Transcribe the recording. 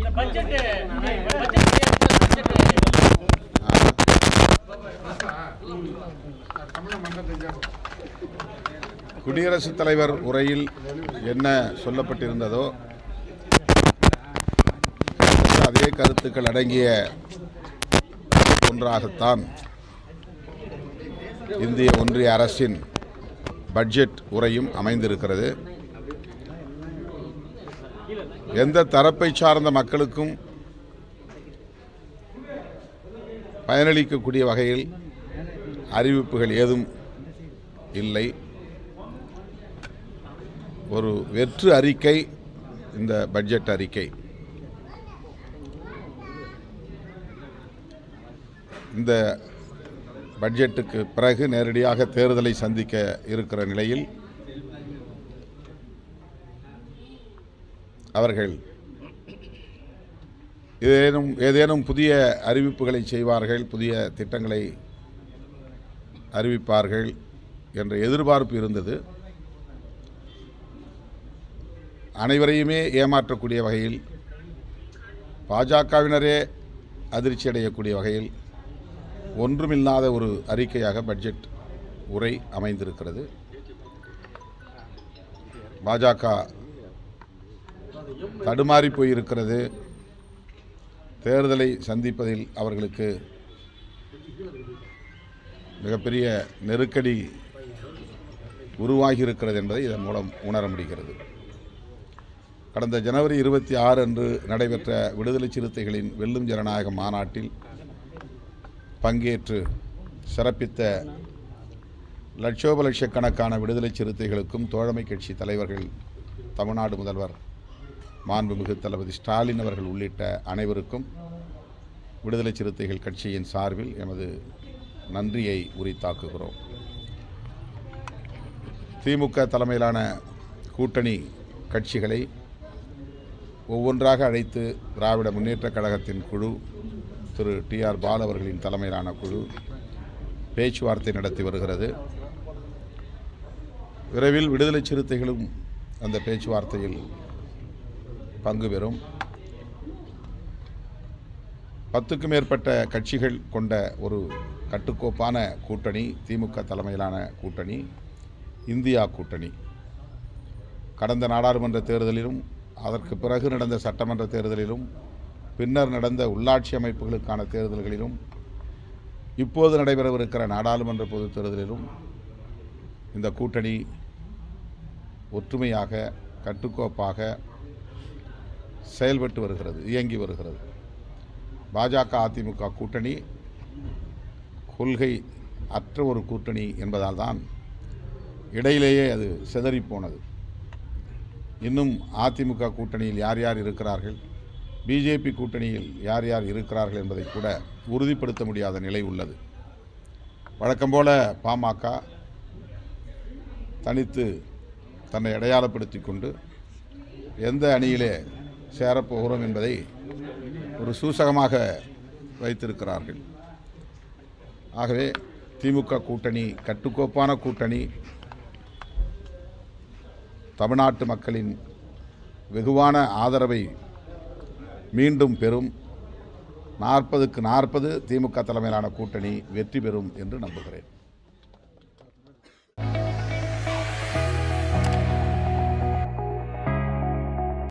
budget budget குடியரசுத் தலைவர் உரையில் என்ன சொல்லப்பட்டிருந்ததோ அதே கருத்துக்கள் அடங்கிய ஒன்றாகத்தான் இந்திய ஒன்றிய அரசின் பட்ஜெட் உரையும் அமைந்திருக்கிறது எந்த தரப்பை சார்ந்த மக்களுக்கும் பயனளிக்கக்கூடிய வகையில் அறிவிப்புகள் ஏதும் இல்லை ஒரு வெற்று அறிக்கை இந்த பட்ஜெட் அறிக்கை இந்த பட்ஜெட்டுக்கு பிறகு நேரடியாக தேர்தலை சந்திக்க இருக்கிற நிலையில் அவர்கள் ஏதேனும் ஏதேனும் புதிய அறிவிப்புகளை செய்வார்கள் புதிய திட்டங்களை அறிவிப்பார்கள் என்ற எதிர்பார்ப்பு இருந்தது அனைவரையுமே ஏமாற்றக்கூடிய வகையில் பாஜகவினரே அதிர்ச்சி அடையக்கூடிய வகையில் ஒன்றுமில்லாத ஒரு அறிக்கையாக பட்ஜெட் உரை அமைந்திருக்கிறது பாஜக தடுமாறி போயிருக்கிறது தேர்தலை சந்திப்பதில் அவர்களுக்கு மிகப்பெரிய நெருக்கடி உருவாகி இருக்கிறது என்பதை இதன் மூலம் உணர முடிகிறது கடந்த ஜனவரி இருபத்தி ஆறு அன்று நடைபெற்ற விடுதலை சிறுத்தைகளின் வெல்லும் ஜனநாயக மாநாட்டில் பங்கேற்று சிறப்பித்த லட்சோப லட்சக்கணக்கான விடுதலை சிறுத்தைகளுக்கும் தோழமை கட்சி தலைவர்கள் தமிழ்நாடு முதல்வர் மாண்புமிகு தளபதி ஸ்டாலின் அவர்கள் உள்ளிட்ட அனைவருக்கும் விடுதலை சிறுத்தைகள் கட்சியின் சார்பில் எமது நன்றியை உரித்தாக்குகிறோம் திமுக தலைமையிலான கூட்டணி கட்சிகளை ஒவ்வொன்றாக அழைத்து திராவிட முன்னேற்றக் கழகத்தின் குழு திரு டி ஆர் பால் அவர்களின் தலைமையிலான குழு பேச்சுவார்த்தை நடத்தி வருகிறது விரைவில் விடுதலை சிறுத்தைகளும் அந்த பேச்சுவார்த்தையில் பங்கு பெறும் பத்துக்கும் மேற்பட்ட கட்சிகள் கொண்ட ஒரு கட்டுக்கோப்பான கூட்டணி திமுக தலைமையிலான கூட்டணி இந்தியா கூட்டணி கடந்த நாடாளுமன்ற தேர்தலிலும் அதற்கு பிறகு நடந்த சட்டமன்ற தேர்தலிலும் பின்னர் நடந்த உள்ளாட்சி அமைப்புகளுக்கான தேர்தல்களிலும் இப்போது நடைபெறவிருக்கிற நாடாளுமன்ற பொதுத் தேர்தலிலும் இந்த கூட்டணி ஒற்றுமையாக கட்டுக்கோப்பாக செயல்பட்டு வருகிறது இயங்கி வருகிறது பாஜக அதிமுக கூட்டணி கொள்கை அற்ற ஒரு கூட்டணி என்பதால் தான் இடையிலேயே அது சிதறிப்போனது இன்னும் அதிமுக கூட்டணியில் யார் யார் இருக்கிறார்கள் பிஜேபி கூட்டணியில் யார் யார் இருக்கிறார்கள் என்பதை கூட உறுதிப்படுத்த முடியாத நிலை உள்ளது வழக்கம் போல பாமக தனித்து தன்னை அடையாளப்படுத்தி கொண்டு எந்த அணியிலே சேரப்போகிறோம் என்பதை ஒரு சூசகமாக வைத்திருக்கிறார்கள் ஆகவே திமுக கூட்டணி கட்டுக்கோப்பான கூட்டணி தமிழ்நாட்டு மக்களின் வெகுவான ஆதரவை மீண்டும் பெறும் நாற்பதுக்கு நாற்பது திமுக தலைமையிலான கூட்டணி வெற்றி பெறும் என்று நம்புகிறேன்